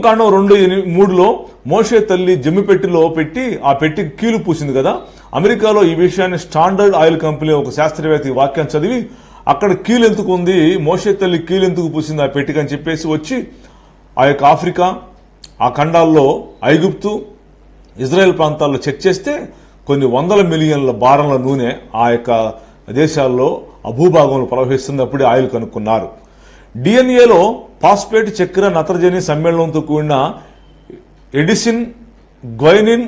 కాండం రెండు ఎని- మూడులో మోషే తల్లి జమ్మి పెట్టిలో పెట్టి ఆ పెట్టికి కీలు పూసింది కదా అమెరికాలో ఈ విషయాన్ని స్టాండర్డ్ ఆయిల్ కంపెనీ ఒక శాస్త్రవేత్త ఈ వాక్యం చదివి అక్కడ కీలు ఎందుకు ఉంది మోషే తల్లి కీలు ఎందుకు పూసింది ఆ పెట్టికి అని చెప్పేసి వచ్చి ఆ యొక్క ఆఫ్రికా ఆ ఖండాల్లో ఐగుప్తు ఇజ్రాయెల్ ప్రాంతాల్లో చెక్ చేస్తే కొన్ని వందల మిలియన్ల బారన్ల నూనె ఆ యొక్క దేశాల్లో ఆ భూభాగంలో ప్రవహిస్తుంది అప్పుడే ఆయిల్ కనుక్కున్నారు డిఎన్ఏలో ఫాస్ఫేట్ చక్కెర నత్రజని సమ్మేళనంతో కూడిన ఎడిసిన్ గ్వైనిన్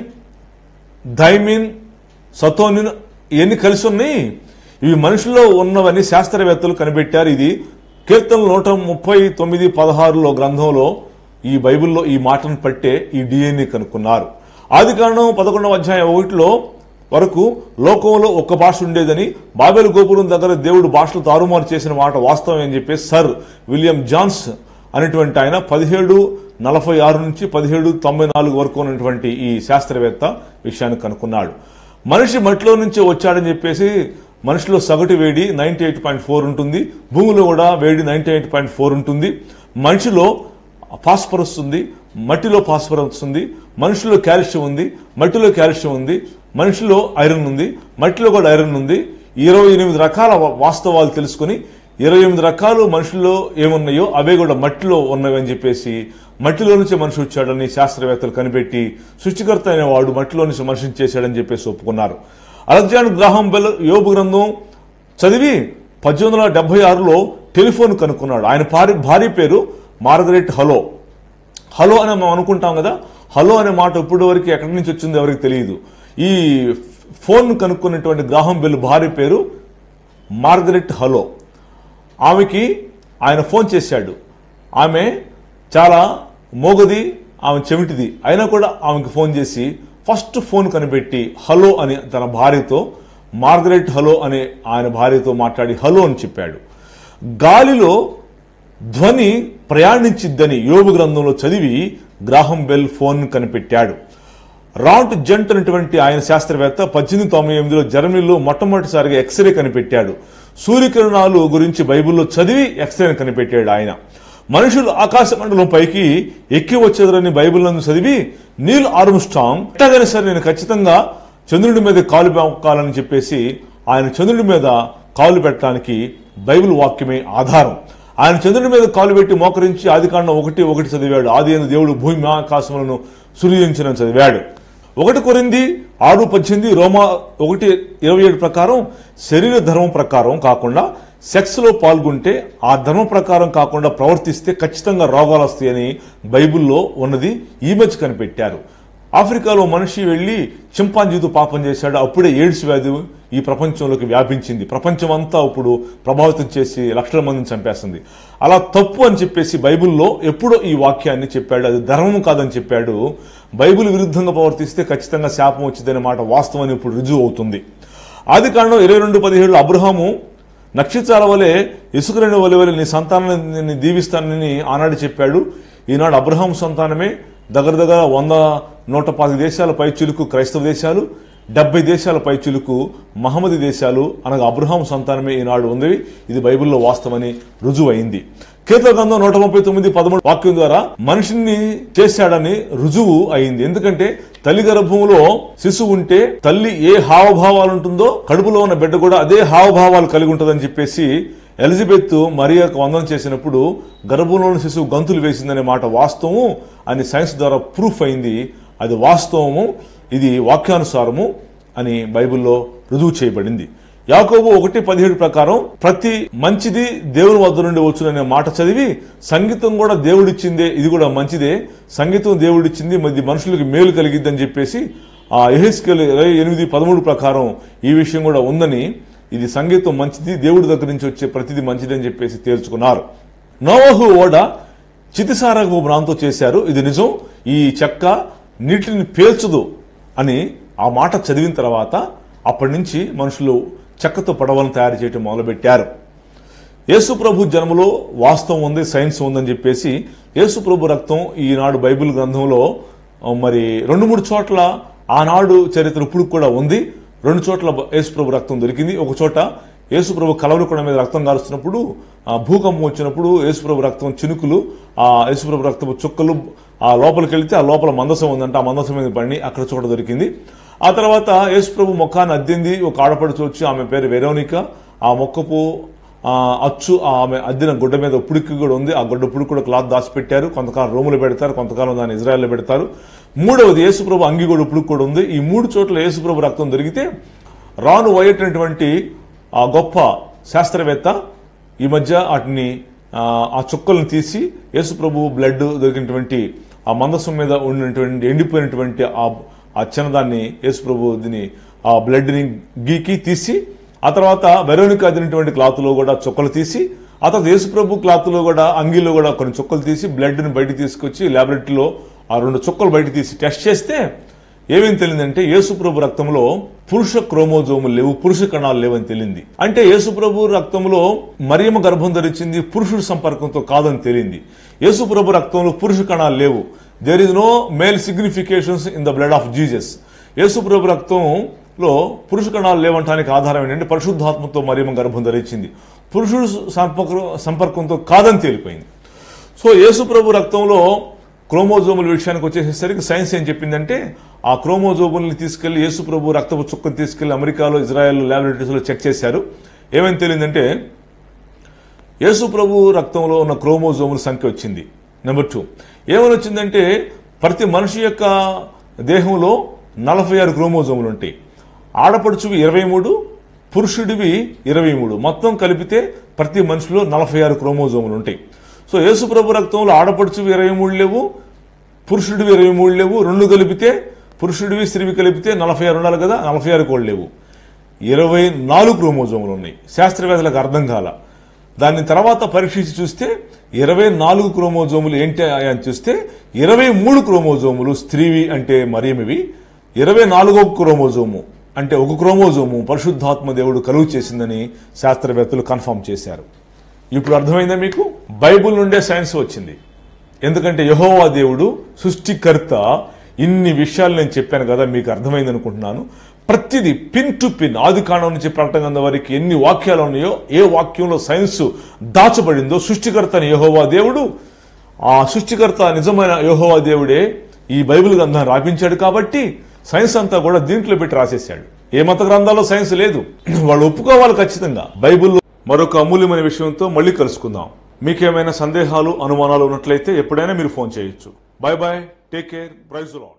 థైమిన్ సతోనిన్ ఇవన్నీ కలిసి ఉన్నాయి ఇవి మనుషుల్లో ఉన్నవని శాస్త్రవేత్తలు కనిపెట్టారు ఇది కీర్తన నూట ముప్పై తొమ్మిది పదహారులో గ్రంథంలో ఈ బైబిల్లో ఈ మాటను పట్టే ఈ డిఎన్ఏ కనుక్కున్నారు ఆది కారణం పదకొండవ అధ్యాయం ఒకటిలో వరకు లోకంలో ఒక్క భాష ఉండేదని బాబెల్ గోపురం దగ్గర దేవుడు భాషలు తారుమారు చేసిన మాట వాస్తవం అని చెప్పి సర్ విలియం జాన్స్ అనేటువంటి ఆయన పదిహేడు నలభై ఆరు నుంచి పదిహేడు తొంభై నాలుగు వరకు ఉన్నటువంటి ఈ శాస్త్రవేత్త విషయాన్ని కనుక్కున్నాడు మనిషి మట్టిలో నుంచే వచ్చాడని చెప్పేసి మనిషిలో సగటు వేడి నైన్టీ ఎయిట్ పాయింట్ ఫోర్ ఉంటుంది భూమిలో కూడా వేడి నైన్టీ ఎయిట్ పాయింట్ ఫోర్ ఉంటుంది మనిషిలో ఫాస్ఫరస్ ఉంది మట్టిలో ఫాస్ఫరస్ ఉంది మనిషిలో కాల్షియం ఉంది మట్టిలో కాల్షియం ఉంది మనిషిలో ఐరన్ ఉంది మట్టిలో కూడా ఐరన్ ఉంది ఇరవై ఎనిమిది రకాల వా- వాస్తవాలు తెలుసుకుని ఇరవై ఎనిమిది రకాలు మనుషుల్లో ఏమున్నాయో అవే కూడా మట్టిలో ఉన్నవి అని చెప్పేసి మట్టిలో నుంచి మనిషి వచ్చాడని శాస్త్రవేత్తలు కనిపెట్టి సృష్టికర్త అయిన వాడు మట్టిలో నుంచి మనిషిని చేశాడని చెప్పేసి ఒప్పుకున్నారు అలెగ్జాండర్ గ్రాహం బెల్ యోబు గ్రంథం చదివి పద్దెనిమిది వందల డెబ్బై ఆరులో టెలిఫోన్ కనుక్కున్నాడు ఆయన భార్య భార్య పేరు మార్గరెట్ హలో హలో అని మనం అనుకుంటాం కదా హలో అనే మాట ఇప్పటి వరకు ఎక్కడి నుంచి వచ్చిందో ఎవరికి తెలియదు ఈ ఫోన్ కనుక్కున్నటువంటి గ్రాహం బెల్ భార్య పేరు మార్గరెట్ హలో ఆమెకి ఆయన ఫోన్ చేశాడు ఆమె చాలా మోగది ఆమె చెవిటిది అయినా కూడా ఆమెకి ఫోన్ చేసి ఫస్ట్ ఫోన్ కనిపెట్టి హలో అని తన భార్యతో మార్గరెట్ హలో అనే ఆయన భార్యతో మాట్లాడి హలో అని చెప్పాడు గాలిలో ధ్వని ప్రయాణించిద్దని యోగు గ్రంథంలో చదివి గ్రాహం బెల్ ఫోన్ కనిపెట్టాడు రాంట్ జంట్ అనేటువంటి ఆయన శాస్త్రవేత్త పద్దెనిమిది తొంభై ఎనిమిదిలో జర్మనీలో మొట్టమొదటిసారిగా ఎక్స్రే కనిపెట్టాడు సూర్యకిరణాలు గురించి బైబిల్లో చదివి ఎక్స్రే కనిపెట్టాడు ఆయన మనుషులు ఆకాశ మండలం పైకి ఎక్కి వచ్చేదరని బైబిల్ను చదివి నీల్ ఆర్మ్స్ట్రాంగ్ ఎట్లాగైనా సరే నేను ఖచ్చితంగా చంద్రుడి మీద కాలు పెక్కాలని చెప్పేసి ఆయన చంద్రుడి మీద కాలు పెట్టడానికి బైబిల్ వాక్యమే ఆధారం ఆయన చంద్రుడి మీద కాలు పెట్టి మోకరించి ఆదికాండం ఒకటి ఒకటి చదివాడు ఆది అయిన దేవుడు భూమి ఆకాశములను సృజించిన చదివాడు ఒకటి కొరింది ఆరు పద్దెనిమిది రోమా ఒకటి ఇరవై ఏడు ప్రకారం శరీర ధర్మం ప్రకారం కాకుండా సెక్స్ లో పాల్గొంటే ఆ ధర్మం ప్రకారం కాకుండా ప్రవర్తిస్తే ఖచ్చితంగా రోగాలు వస్తాయని బైబిల్లో ఉన్నది ఈ మధ్య కనిపెట్టారు ఆఫ్రికాలో మనిషి వెళ్లి చింపాంజీతో పాపం చేశాడు అప్పుడే ఎయిడ్స్ వ్యాధి ఈ ప్రపంచంలోకి వ్యాపించింది ప్రపంచం అంతా ఇప్పుడు ప్రభావితం చేసి లక్షల మందిని చంపేస్తుంది అలా తప్పు అని చెప్పేసి బైబిల్లో ఎప్పుడో ఈ వాక్యాన్ని చెప్పాడు అది ధర్మం కాదని చెప్పాడు బైబిల్ విరుద్ధంగా ప్రవర్తిస్తే ఖచ్చితంగా శాపం వచ్చిందనే మాట వాస్తవం ఇప్పుడు రుజువు అవుతుంది ఆది కాండం ఇరవై రెండు పదిహేడులో అబ్రహాము నక్షత్రాల వలె ఇసుకరేణి వలె వలె నీ సంతానాన్ని దీవిస్తానని ఆనాడు చెప్పాడు ఈనాడు అబ్రహాం సంతానమే దగ్గర దగ్గర వంద నూట పది దేశాల పైచులుకు క్రైస్తవ దేశాలు డెబ్బై దేశాల పైచులుకు మహమ్మది దేశాలు అనగా అబ్రహాం సంతానమే ఈనాడు ఉంది ఇది బైబిల్లో వాస్తవని రుజువు అయింది కీర్తన గ్రంథం నూట ముప్పై తొమ్మిది పదమూడు వాక్యం ద్వారా మనిషిని చేశాడని రుజువు అయింది ఎందుకంటే తల్లి గర్భంలో శిశువు ఉంటే తల్లి ఏ హావభావాలు ఉంటుందో కడుపులో ఉన్న బిడ్డ కూడా అదే హావభావాలు కలిగి ఉంటుందని చెప్పేసి ఎలిజబెత్ మరియకు వందనం చేసినప్పుడు గర్భంలోని శిశువు గంతులు వేసిందనే మాట వాస్తవము అని సైన్స్ ద్వారా ప్రూఫ్ అయింది అది వాస్తవము ఇది వాక్యానుసారము అని బైబిల్లో రుజువు చేయబడింది యాకోబు ఒకటి పదిహేడు ప్రకారం ప్రతి మంచిది దేవుని వద్ద నుండి వచ్చుననే మాట చదివి సంగీతం కూడా దేవుడిచ్చిందే ఇది కూడా మంచిదే సంగీతం దేవుడిచ్చింది మరి మనుషులకు మేలు కలిగిద్దని చెప్పేసి ఆ ఎహెస్కెల్ ఇరవై ఎనిమిది పదమూడు ప్రకారం ఈ విషయం కూడా ఉందని ఇది సంగీతం మంచిది దేవుడి దగ్గర నుంచి వచ్చే ప్రతిదీ మంచిది అని చెప్పేసి తేల్చుకున్నారు నోవహు ఓడ చితిసారపు ప్రాంతం చేశారు ఇది నిజం ఈ చెక్క నీటిని పేల్చదు అని ఆ మాట చదివిన తర్వాత అప్పటి నుంచి మనుషులు చెక్కతో పడవలను తయారు చేయటం మొదలుపెట్టారు యేసు ప్రభు జన్మలో వాస్తవం ఉంది సైన్స్ ఉందని చెప్పేసి యేసు ప్రభు రక్తం ఈనాడు బైబిల్ గ్రంథంలో ఆ, మరి రెండు మూడు చోట్ల ఆనాడు చరిత్ర ఇప్పుడు కూడా ఉంది రెండు చోట్ల యేసు ప్రభు రక్తం దొరికింది ఒక చోట యేసుప్రభు కలవరకొండ మీద రక్తం కారుస్తున్నప్పుడు ఆ భూకంపం వచ్చినప్పుడు యేసుప్రభు రక్తం చినుకులు ఆ యేసుప్రభు రక్తపు చుక్కలు ఆ లోపలికి వెళితే ఆ లోపల మందసం ఉందంట ఆ మందసం మీద పడి అక్కడ చోట దొరికింది ఆ తర్వాత యేసుప్రభు మొక్కాన్ని అద్దింది ఒక ఆడపడుచు వచ్చి ఆమె పేరు వెరోనిక ఆ మొక్కపు ఆ అచ్చు ఆమె అద్దిన గుడ్డ మీద పుడికి కూడా ఉంది ఆ గుడ్డ పుడికి కూడా క్లాత్ దాచిపెట్టారు కొంతకాలం రోములు పెడతారు కొంతకాలం దాన్ని ఇజ్రాయెల్లో పెడతారు మూడవది యేసుప్రభు అంగి కూడా పుడికి కూడా ఉంది ఈ మూడు చోట్ల యేసుప్రభు రక్తం దొరికితే రాను పోయేటటువంటి ఆ గొప్ప శాస్త్రవేత్త ఈ మధ్య వాటిని ఆ, ఆ చుక్కలను తీసి యేసుప్రభు బ్లడ్ దొరికినటువంటి ఆ మందసం మీద ఉన్నటువంటి ఎండిపోయినటువంటి ఆ ఆ చిన్నదాన్ని యేసుప్రభు దీని ఆ బ్లడ్ని గీకి తీసి ఆ తర్వాత వెరోనిక అదినటువంటి క్లాత్లో కూడా చుక్కలు తీసి ఆ తర్వాత యేసుప్రభు క్లాత్లో కూడా అంగీలో కూడా కొన్ని చుక్కలు తీసి బ్లడ్ని బయట తీసుకొచ్చి ల్యాబొరేటరీలో ఆ రెండు చుక్కలు బయట తీసి టెస్ట్ చేస్తే ఏమేం తెలియదంటే యేసుప్రభు రక్తంలో పురుష క్రోమోజోములు లేవు పురుష కణాలు లేవని తెలియంది అంటే యేసుప్రభు రక్తంలో మరియమ్మ గర్భం ధరించింది పురుషుడి సంపర్కంతో కాదని తెలియంది యేసుప్రభు రక్తంలో పురుష కణాలు లేవు there is no male significations in the blood of Jesus యేసుప్రభు రక్తంలో పురుష కణాలు లేవటానికి ఆధారం ఏంటంటే పరిశుద్ధాత్మతో మరియమ్మ గర్భం ధరించింది పురుషుడు సంపర్క సంపర్కంతో కాదని తేలిపోయింది సో యేసుప్రభు రక్తంలో క్రోమోజోముల విషయానికి వచ్చేసరికి సైన్స్ ఏం చెప్పిందంటే ఆ క్రోమోజోముల్ని తీసుకెళ్లి యేసుప్రభు రక్తపు చుక్కను తీసుకెళ్లి అమెరికాలో ఇజ్రాయెల్ ల్యాబొరేటరీస్లో చెక్ చేశారు ఏమని తెలియదంటే యేసుప్రభు రక్తంలో ఉన్న క్రోమోజోముల సంఖ్య వచ్చింది నెంబర్ టూ ఏమని వచ్చిందంటే ప్రతి మనిషి యొక్క దేహంలో నలభై ఆరు క్రోమోజోములు ఉంటాయి ఆడపడుచువి ఇరవై మూడు పురుషుడివి ఇరవై మూడు మొత్తం కలిపితే ప్రతి మనిషిలో నలభై ఆరు క్రోమోజోములు ఉంటాయి సో యేసుప్రభు రక్తంలో ఆడపడుచువి ఇరవై మూడు లేవు పురుషుడివి ఇరవై మూడు లేవు రెండు కలిపితే పురుషుడివి స్త్రీవి కలిపితే నలభై ఆరు ఉండాలి కదా నలభై ఆరు కూడా లేవు ఇరవై నాలుగు క్రోమోజోములు ఉన్నాయి శాస్త్రవేత్తలకు అర్థం కాల దాన్ని తర్వాత పరీక్షించి చూస్తే ఇరవై నాలుగు క్రోమోజోములు ఏంటి అని చూస్తే ఇరవై మూడు క్రోమోజోములు స్త్రీవి అంటే మరియమివి ఇరవై నాలుగో క్రోమోజోము అంటే ఒక క్రోమోజోము పరిశుద్ధాత్మ దేవుడు కలుగు చేసిందని శాస్త్రవేత్తలు కన్ఫర్మ్ చేశారు ఇప్పుడు అర్థమైందా మీకు బైబిల్ నుండే సైన్స్ వచ్చింది ఎందుకంటే యహోవా దేవుడు సృష్టికర్త ఇన్ని విషయాలు నేను చెప్పాను కదా మీకు అర్థమైంది అనుకుంటున్నాను ప్రతిదీ పిన్ టు పిన్ ఆది కాండం నుంచి ప్రకటన వరకు ఎన్ని వాక్యాలు ఉన్నాయో ఏ వాక్యంలో సైన్స్ దాచబడిందో సృష్టికర్త అని యహోవా దేవుడు ఆ సృష్టికర్త నిజమైన యహోవా దేవుడే ఈ బైబిల్ గ్రంథాన్ని రాపించాడు కాబట్టి సైన్స్ అంతా కూడా దీంట్లో పెట్టి రాసేసాడు ఏ మత గ్రంథాల్లో సైన్స్ లేదు వాళ్ళు ఒప్పుకోవాలి ఖచ్చితంగా బైబిల్లో మరొక అమూల్యమైన విషయంతో మళ్ళీ కలుసుకుందాం మీకేమైనా సందేహాలు అనుమానాలు ఉన్నట్లయితే ఎప్పుడైనా మీరు ఫోన్ చేయొచ్చు bye bye take care praise lord